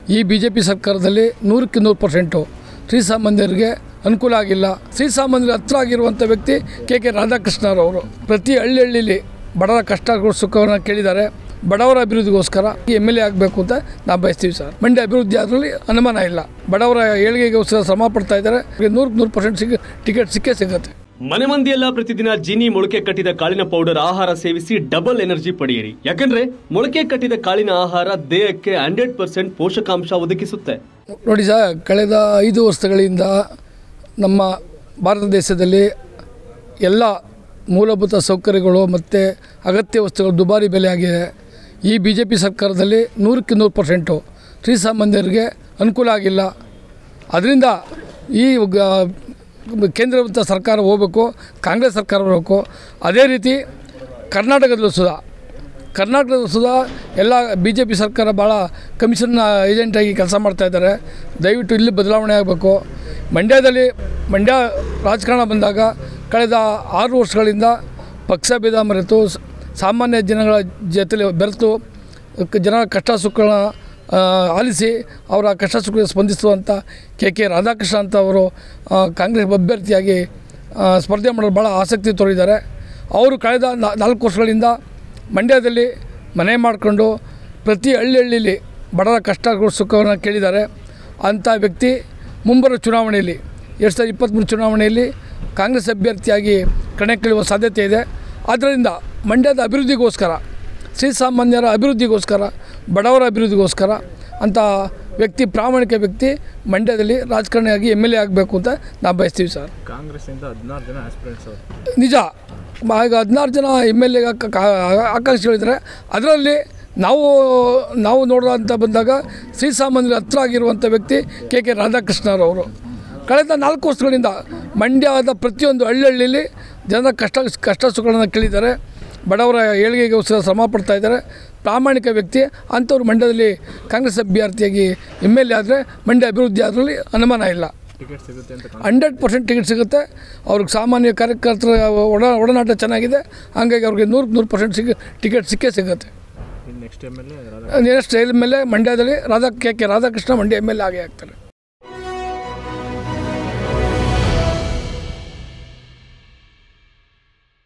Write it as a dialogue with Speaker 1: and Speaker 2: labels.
Speaker 1: ಈ B J P ಸರ್ಕಾರದಲ್ಲಿ ನೂರಕ್ಕೆ ನೂರು ಪರ್ಸೆಂಟು ಶ್ರೀಸಾಮಾನ್ಯರಿಗೆ ಅನುಕೂಲ ಆಗಿಲ್ಲ ಶ್ರೀಸಾಮಾನ್ಯರ ಹತ್ರ ಆಗಿರುವಂಥ ವ್ಯಕ್ತಿ ಕೆ ಕೆ ರಾಧಾಕೃಷ್ಣರವರು ಪ್ರತಿ ಹಳ್ಳಿ ಹಳ್ಳಿಲಿ ಬಡವರ ಕಷ್ಟಗಳು ಸುಖವನ್ನು ಕೇಳಿದ್ದಾರೆ ಬಡವರ ಅಭಿವೃದ್ಧಿಗೋಸ್ಕರ ಎಮ್ ಎಲ್ ಎ ಆಗಬೇಕು ಅಂತ ನಾವು ಬಯಸ್ತೀವಿ ಸರ್ ಮಂಡ್ಯ ಅಭಿವೃದ್ಧಿ ಅದರಲ್ಲಿ ಅನುಮಾನ ಇಲ್ಲ ಬಡವರ ಏಳಿಗೆಗೋಸ್ಕರ ಶ್ರಮ ಪಡ್ತಾ ಇದ್ದಾರೆ ನೂರಕ್ಕೆ ನೂರು ಪರ್ಸೆಂಟ್ ಸಿಗ ಟಿಕೆಟ್ ಸಿಕ್ಕೇ ಸಿಗುತ್ತೆ
Speaker 2: ಮನೆ ಮಂದಿಯೆಲ್ಲ ಪ್ರತಿದಿನ ಜೀನಿ ಮೊಳಕೆ ಕಟ್ಟಿದ ಕಾಳಿನ ಪೌಡರ್ ಆಹಾರ ಸೇವಿಸಿ ಡಬಲ್ ಎನರ್ಜಿ ಪಡೆಯಿರಿ ಯಾಕಂದ್ರೆ ಮೊಳಕೆ ಕಟ್ಟಿದ ಕಾಳಿನ ಆಹಾರ ದೇಹಕ್ಕೆ ಹಂಡ್ರೆಡ್ ಪರ್ಸೆಂಟ್ ಪೋಷಕಾಂಶ ಒದಗಿಸುತ್ತೆ
Speaker 1: ನೋಡಿ ಸರ್ ಕಳೆದ ಐದು ವರ್ಷಗಳಿಂದ ನಮ್ಮ ಭಾರತ ದೇಶದಲ್ಲಿ ಎಲ್ಲ ಮೂಲಭೂತ ಸೌಕರ್ಯಗಳು ಮತ್ತು ಅಗತ್ಯ ವಸ್ತುಗಳು ದುಬಾರಿ ಬೆಲೆ ಆಗಿದೆ ಈ ಬಿ ಜೆ ಪಿ ಸರ್ಕಾರದಲ್ಲಿ ನೂರಕ್ಕೆ ನೂರು ಪರ್ಸೆಂಟು ಶ್ರೀಸಾಮಾನ್ಯರಿಗೆ ಅನುಕೂಲ ಆಗಿಲ್ಲ ಅದರಿಂದ ಈ ಗ- ಕೇಂದ್ರದ ಸರ್ಕಾರ ಹೋಗಬೇಕು ಕಾಂಗ್ರೆಸ್ ಸರ್ಕಾರ ಬರಬೇಕು ಅದೇ ರೀತಿ ಕರ್ನಾಟಕದಲ್ಲೂ ಸುಧಾ ಕರ್ನಾಟಕದ ಸುಧಾ ಎಲ್ಲ ಬಿ ಜೆ ಪಿ ಸರ್ಕಾರ ಭಾಳ ಕಮಿಷನ್ ಏಜೆಂಟಾಗಿ ಕೆಲಸ ಮಾಡ್ತಾ ಇದ್ದಾರೆ ದಯವಿಟ್ಟು ಇಲ್ಲಿ ಬದಲಾವಣೆ ಆಗಬೇಕು ಮಂಡ್ಯದಲ್ಲಿ ಮಂಡ್ಯ ರಾಜಕಾರಣ ಬಂದಾಗ ಕಳೆದ ಆರು ವರ್ಷಗಳಿಂದ ಪಕ್ಷ ಭೇದ ಮರೆತು ಸ- ಸಾಮಾನ್ಯ ಜನಗಳ ಜೊತೆಲಿ ಬೆರೆತು ಕ- ಜನರ ಕಷ್ಟ ಸುಖಗಳನ್ನ ಆ, ಆಲಿಸಿ ಅವರ ಕಷ್ಟ ಸುಖ ಸ್ಪಂದಿಸುವಂಥ ಕೆ ಕೆ ರಾಧಾಕೃಷ್ಣ ಅಂತ ಅವರು ಆ, ಕಾಂಗ್ರೆಸ್ ಅಭ್ಯರ್ಥಿಯಾಗಿ ಆ, ಸ್ಪರ್ಧೆ ಮಾಡಲು ಭಾಳ ಆಸಕ್ತಿ ತೋರಿದ್ದಾರೆ ಅವರು ಕಳೆದ ನಾ- ನಾಲ್ಕು ವರ್ಷಗಳಿಂದ ಮಂಡ್ಯದಲ್ಲಿ ಮನೆ ಮಾಡಿಕೊಂಡು ಪ್ರತಿ ಹಳ್ಳಿ ಹಳ್ಳಿಲಿ ಬಡವರ ಕಷ್ಟಗಳು ಸುಖವನ್ನು ಕೇಳಿದ್ದಾರೆ ಅಂಥ ವ್ಯಕ್ತಿ ಮುಂಬರುವ ಚುನಾವಣೆಯಲ್ಲಿ ಎರಡು ಸಾವಿರದ ಇಪ್ಪತ್ತ್ಮೂರು ಚುನಾವಣೆಯಲ್ಲಿ ಕಾಂಗ್ರೆಸ್ ಅಭ್ಯರ್ಥಿಯಾಗಿ ಕಣಕ್ಕಿಳಿಯುವ ಸಾಧ್ಯತೆ ಇದೆ ಆದ್ದರಿಂದ ಮಂಡ್ಯದ ಅಭಿವೃದ್ಧಿಗೋಸ್ಕರ ಶ್ರೀಸಾಮಾನ್ಯರ ಅಭಿವೃದ್ಧಿಗೋಸ್ಕರ ಬಡವರ ಅಭಿವೃದ್ಧಿಗೋಸ್ಕರ ಅಂಥ ವ್ಯಕ್ತಿ ಪ್ರಾಮಾಣಿಕ ವ್ಯಕ್ತಿ ಮಂಡ್ಯದಲ್ಲಿ ರಾಜಕಾರಣಿಯಾಗಿ ಎಮ್ ಎಲ್ ಎ ಆಗಬೇಕು ಅಂತ ನಾವು ಬಯಸ್ತೀವಿ ಸರ್
Speaker 3: ಕಾಂಗ್ರೆಸ್ಸಿಂದ ಹದಿನಾರು ಜನ ಆಸ್ಪಿರೆಂಟ್ಸ್ ಅವರು
Speaker 1: ನಿಜ ಮ- ಈಗ ಹದಿನಾರು ಜನ ಎಮ್ ಎಲ್ ಎ ಆಕಾಂಕ್ಷಿಗಳಿದ್ದಾರೆ ಅದರಲ್ಲಿ ನಾವು ನಾವು ನೋಡೋಂಥ ಬಂದಾಗ ಶ್ರೀಸಾಮಾನ್ಯರ ಹತ್ರ ಆಗಿರುವಂಥ ವ್ಯಕ್ತಿ ಕೆ ಕೆ ರಾಧಾಕೃಷ್ಣರವರು ಕಳೆದ ನಾಲ್ಕು ವರ್ಷಗಳಿಂದ ಮಂಡ್ಯದ ಪ್ರತಿಯೊಂದು ಹಳ್ಳಿ ಹಳ್ಳಿಲಿ ಜನರ ಕಷ್ಟ ಕಷ್ಟ ಸುಖಗಳನ್ನು ಕೇಳಿದ್ದಾರೆ ಬಡವರ ಏಳಿಗೆಗೋಸ್ಕರ ಶ್ರಮ ಪಡ್ತಾ ಇದ್ದಾರೆ ಪ್ರಾಮಾಣಿಕ ವ್ಯಕ್ತಿ ಅಂಥವ್ರು ಮಂಡ್ಯದಲ್ಲಿ ಕಾಂಗ್ರೆಸ್ ಅಭ್ಯರ್ಥಿಯಾಗಿ ಎಮ್ ಎಲ್ ಎ ಆದರೆ ಮಂಡ್ಯ ಅಭಿವೃದ್ಧಿ ಅದರಲ್ಲಿ ಅನುಮಾನ ಇಲ್ಲ
Speaker 3: ಟಿಕೆಟ್ ಸಿಗುತ್ತೆ ಅಂತ
Speaker 1: ಹಂಡ್ರೆಡ್ ಪರ್ಸೆಂಟ್ ಟಿಕೆಟ್ ಸಿಗುತ್ತೆ ಅವ್ರಿಗೆ ಸಾಮಾನ್ಯ ಕಾರ್ಯಕರ್ತರ ಒಡ ಒಡನಾಟ ಚೆನ್ನಾಗಿದೆ ಹಾಗಾಗಿ ಅವ್ರಿಗೆ ನೂರಕ್ಕೆ ನೂರು ಪರ್ಸೆಂಟ್ ಸಿಗ ಟಿಕೆಟ್ ಸಿಕ್ಕೇ ಸಿಗುತ್ತೆ
Speaker 3: ಇನ್ನು next M L A
Speaker 1: next L ಮೇಲೆ ಮಂಡ್ಯದಲ್ಲಿ Radha K K Radhakrishna Mandya M L A ಆಗೇ ಆಗ್ತಾರೆ